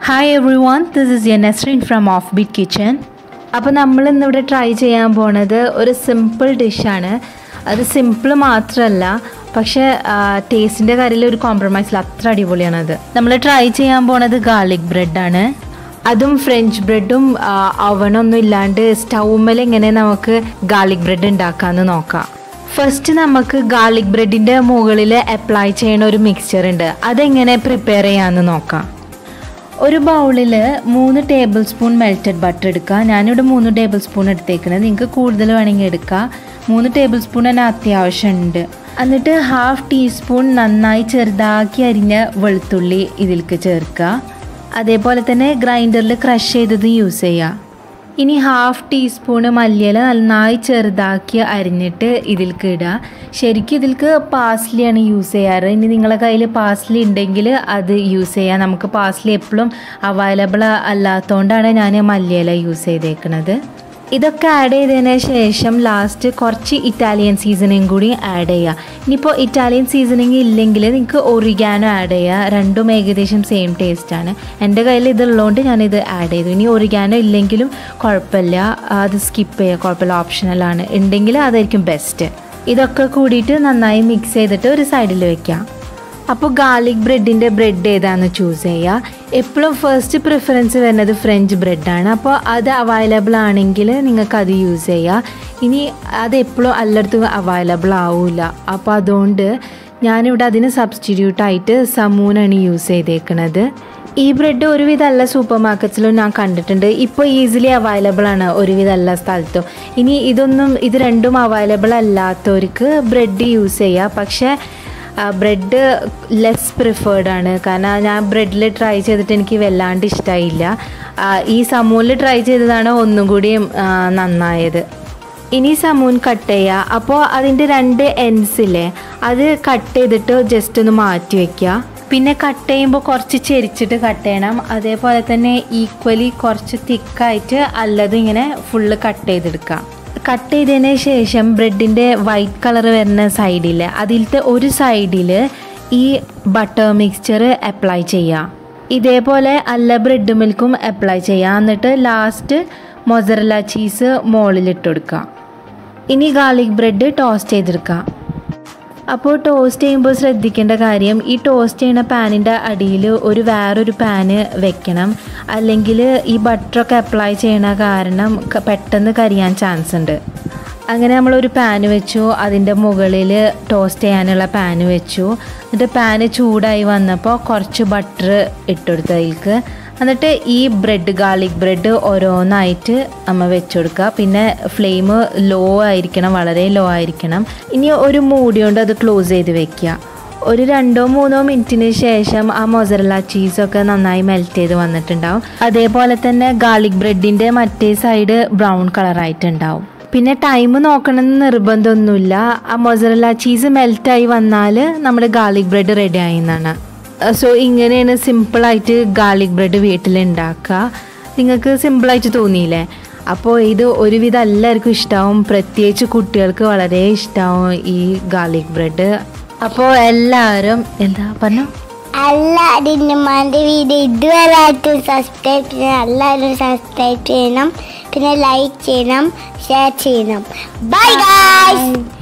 hi everyone this is your Nesrin from off beat kitchen അപ്പോൾ നമ്മൾ ഇന്നിവിടെ try ചെയ്യാൻ പോണത് ഒരു സിമ്പിൾ ഡിഷാണ് അത് സിമ്പിൾ മാത്രമല്ല പക്ഷേ ടേസ്റ്റിൻ്റെ കാര്യത്തിൽ ഒരു കോംപ്രമൈസിൽ അത്ര അടിപൊളിയാണത് നമ്മൾ ട്രൈ ചെയ്യാൻ പോണത് ഗാർലിക് ബ്രെഡാണ് അതും ഫ്രഞ്ച് ബ്രെഡും അവണൊന്നും ഇല്ലാണ്ട് സ്റ്റൗമ്മൽ എങ്ങനെ നമുക്ക് ഗാർലിക് ബ്രെഡ് ഉണ്ടാക്കാമെന്ന് നോക്കാം ഫസ്റ്റ് നമുക്ക് ഗാർലിക് ബ്രെഡിൻ്റെ മുകളിൽ അപ്ലൈ ചെയ്യുന്ന ഒരു മിക്സ്ചർ ഉണ്ട് അതെങ്ങനെ പ്രിപ്പയർ ചെയ്യാമെന്ന് നോക്കാം ഒരു ബൗളിൽ മൂന്ന് ടേബിൾ സ്പൂൺ മെൽറ്റഡ് ബട്ടർ എടുക്കുക ഞാനിവിടെ മൂന്ന് ടേബിൾ സ്പൂൺ എടുത്തേക്കുന്നത് നിങ്ങൾക്ക് കൂടുതൽ വേണമെങ്കിൽ എടുക്കുക മൂന്ന് ടേബിൾ സ്പൂൺ തന്നെ അത്യാവശ്യമുണ്ട് എന്നിട്ട് ഹാഫ് ടീസ്പൂൺ നന്നായി ചെറുതാക്കി അരിഞ്ഞ വെളുത്തുള്ളി ഇതിലേക്ക് ചേർക്കുക അതേപോലെ തന്നെ ഗ്രൈൻഡറിൽ ക്രഷ് ചെയ്തത് യൂസ് ചെയ്യുക ഇനി ഹാഫ് ടീസ്പൂണ് മല്ലിയില നന്നായി ചെറുതാക്കി അരിഞ്ഞിട്ട് ഇതിലേക്ക് ഇടുക ശരിക്കും ഇതിലേക്ക് പാസ്ലിയാണ് യൂസ് ചെയ്യാറ് ഇനി നിങ്ങളെ കയ്യിൽ പാസ്ലി ഉണ്ടെങ്കിൽ അത് യൂസ് ചെയ്യാം നമുക്ക് പാസ്ലി എപ്പോഴും അവൈലബിൾ അല്ലാത്തതുകൊണ്ടാണ് ഞാൻ മല്ലിയില യൂസ് ചെയ്തേക്കുന്നത് ഇതൊക്കെ ആഡ് ചെയ്തതിന് ശേഷം ലാസ്റ്റ് കുറച്ച് ഇറ്റാലിയൻ സീസണിങ് കൂടി ആഡ് ചെയ്യുക ഇനിയിപ്പോൾ ഇറ്റാലിയൻ സീസണിങ് ഇല്ലെങ്കിൽ നിങ്ങൾക്ക് ഒറിഗാനോ ആഡ് ചെയ്യുക രണ്ടും ഏകദേശം സെയിം ടേസ്റ്റാണ് എൻ്റെ കയ്യിൽ ഇതുള്ളതുകൊണ്ട് ഞാനിത് ആഡ് ചെയ്തു ഇനി ഒറിഗാനോ ഇല്ലെങ്കിലും കുഴപ്പമില്ല അത് സ്കിപ്പ് ചെയ്യുക കുഴപ്പമില്ല ഓപ്ഷണലാണ് ഉണ്ടെങ്കിൽ അതായിരിക്കും ബെസ്റ്റ് ഇതൊക്കെ കൂടിയിട്ട് നന്നായി മിക്സ് ചെയ്തിട്ട് ഒരു സൈഡിൽ വെക്കാം അപ്പോൾ ഗാർലിക് ബ്രെഡിൻ്റെ ബ്രെഡ് ഏതാണെന്ന് ചൂസ് ചെയ്യുക എപ്പോഴും ഫസ്റ്റ് പ്രിഫറൻസ് വരുന്നത് ഫ്രഞ്ച് ബ്രെഡാണ് അപ്പോൾ അത് അവൈലബിൾ ആണെങ്കിൽ നിങ്ങൾക്ക് അത് യൂസ് ചെയ്യുക ഇനി അത് എപ്പോഴും എല്ലായിടത്തും അവൈലബിൾ ആവില്ല അപ്പോൾ അതുകൊണ്ട് ഞാനിവിടെ അതിന് സബ്സ്റ്റിറ്റ്യൂട്ടായിട്ട് സമൂനാണ് യൂസ് ചെയ്തേക്കുന്നത് ഈ ബ്രെഡ് ഒരുവിധ എല്ലാ സൂപ്പർ മാർക്കറ്റ്സിലും ഞാൻ കണ്ടിട്ടുണ്ട് ഇപ്പോൾ ഈസിലി അവൈലബിൾ ആണ് ഒരുവിധ എല്ലാ സ്ഥലത്തും ഇനി ഇതൊന്നും ഇത് രണ്ടും അവൈലബിൾ അല്ലാത്തവർക്ക് ബ്രെഡ് യൂസ് ചെയ്യുക പക്ഷേ ബ്രെഡ് ലെസ് പ്രിഫേർഡ് ആണ് കാരണം ഞാൻ ബ്രെഡിൽ ട്രൈ ചെയ്തിട്ട് എനിക്ക് വല്ലാണ്ട് ഇഷ്ടമായില്ല ഈ സമൂനിൽ ട്രൈ ചെയ്തതാണ് ഒന്നും കൂടിയും നന്നായത് ഇനി സമൂൻ കട്ട് ചെയ്യുക അപ്പോൾ അതിൻ്റെ രണ്ട് എൻസില്ലേ അത് കട്ട് ചെയ്തിട്ട് ജസ്റ്റ് ഒന്ന് മാറ്റി വയ്ക്കുക പിന്നെ കട്ട് ചെയ്യുമ്പോൾ കുറച്ച് ചെരിച്ചിട്ട് കട്ട് ചെയ്യണം അതേപോലെ തന്നെ ഈക്വലി കുറച്ച് തിക്കായിട്ട് അല്ലത് ഇങ്ങനെ ഫുള്ള് കട്ട് ചെയ്തെടുക്കാം കട്ട് ചെയ്തതിന് ശേഷം ബ്രെഡിൻ്റെ വൈറ്റ് കളർ വരുന്ന സൈഡിൽ അതിലത്തെ ഒരു സൈഡിൽ ഈ ബട്ടർ മിക്സ്ചർ അപ്ലൈ ചെയ്യുക ഇതേപോലെ അല്ല ബ്രെഡ് മിൽക്കും അപ്ലൈ ചെയ്യുക എന്നിട്ട് ലാസ്റ്റ് മൊസറല ചീസ് മുകളിലിട്ട് കൊടുക്കുക ഇനി ഗാർലിക് ബ്രെഡ് ടോസ്റ്റ് ചെയ്തെടുക്കുക അപ്പോൾ ടോസ്റ്റ് ചെയ്യുമ്പോൾ ശ്രദ്ധിക്കേണ്ട കാര്യം ഈ ടോസ്റ്റ് ചെയ്യുന്ന പാനിൻ്റെ അടിയിൽ ഒരു വേറൊരു പാന് വെക്കണം അല്ലെങ്കിൽ ഈ ബട്ടറൊക്കെ അപ്ലൈ ചെയ്യണ കാരണം പെട്ടെന്ന് കരിയാൻ ചാൻസ് ഉണ്ട് അങ്ങനെ നമ്മളൊരു പാന് വെച്ചു അതിൻ്റെ മുകളിൽ ടോസ്റ്റ് ചെയ്യാനുള്ള പാന് വെച്ചു എന്നിട്ട് പാന് ചൂടായി വന്നപ്പോൾ കുറച്ച് ബട്ടർ ഇട്ടുകൊടുത്തു അതിലേക്ക് എന്നിട്ട് ഈ ബ്രെഡ് ഗാർലിക് ബ്രെഡ് ഓരോന്നായിട്ട് നമ്മൾ വെച്ച് കൊടുക്കുക പിന്നെ ഫ്ലെയിം ലോ ആയിരിക്കണം വളരെ ലോ ആയിരിക്കണം ഇനി ഒരു മൂടി കൊണ്ട് അത് ക്ലോസ് ചെയ്ത് വെക്കുക ഒരു രണ്ടോ മൂന്നോ മിനിറ്റിന് ശേഷം ആ മൊസറല ചീസൊക്കെ നന്നായി മെൽറ്റ് ചെയ്ത് വന്നിട്ടുണ്ടാവും അതേപോലെ തന്നെ ഗാർലിക് ബ്രെഡിൻ്റെ മറ്റേ സൈഡ് ബ്രൗൺ കളറായിട്ടുണ്ടാവും പിന്നെ ടൈം നോക്കണമെന്ന് നിർബന്ധമൊന്നുമില്ല ആ മൊസറല ചീസ് മെൽറ്റായി വന്നാൽ നമ്മുടെ ഗാർലിക് ബ്രെഡ് റെഡി ആയി എന്നാണ് സോ ഇങ്ങനെയാണ് സിമ്പിളായിട്ട് ഗാർലിക് ബ്രെഡ് വീട്ടിൽ ഉണ്ടാക്കുക നിങ്ങൾക്ക് സിമ്പിളായിട്ട് തോന്നിയില്ലേ അപ്പോൾ ഇത് ഒരുവിധം എല്ലാവർക്കും ഇഷ്ടമാവും പ്രത്യേകിച്ച് കുട്ടികൾക്ക് വളരെ ഇഷ്ടമാവും ഈ ഗാർലിക് ബ്രെഡ് അപ്പോൾ എല്ലാവരും എന്താ പറഞ്ഞു എല്ലാവരും ഉമ്മാൻ്റെ വീഡിയോ ഇതുവരെ ആയിട്ടും സബ്സ്ക്രൈബ് ചെയ്യണം എല്ലാവരും സബ്സ്ക്രൈബ് ചെയ്യണം പിന്നെ ലൈക്ക് ചെയ്യണം ഷെയർ ചെയ്യണം ബൈ ഗായ്സ്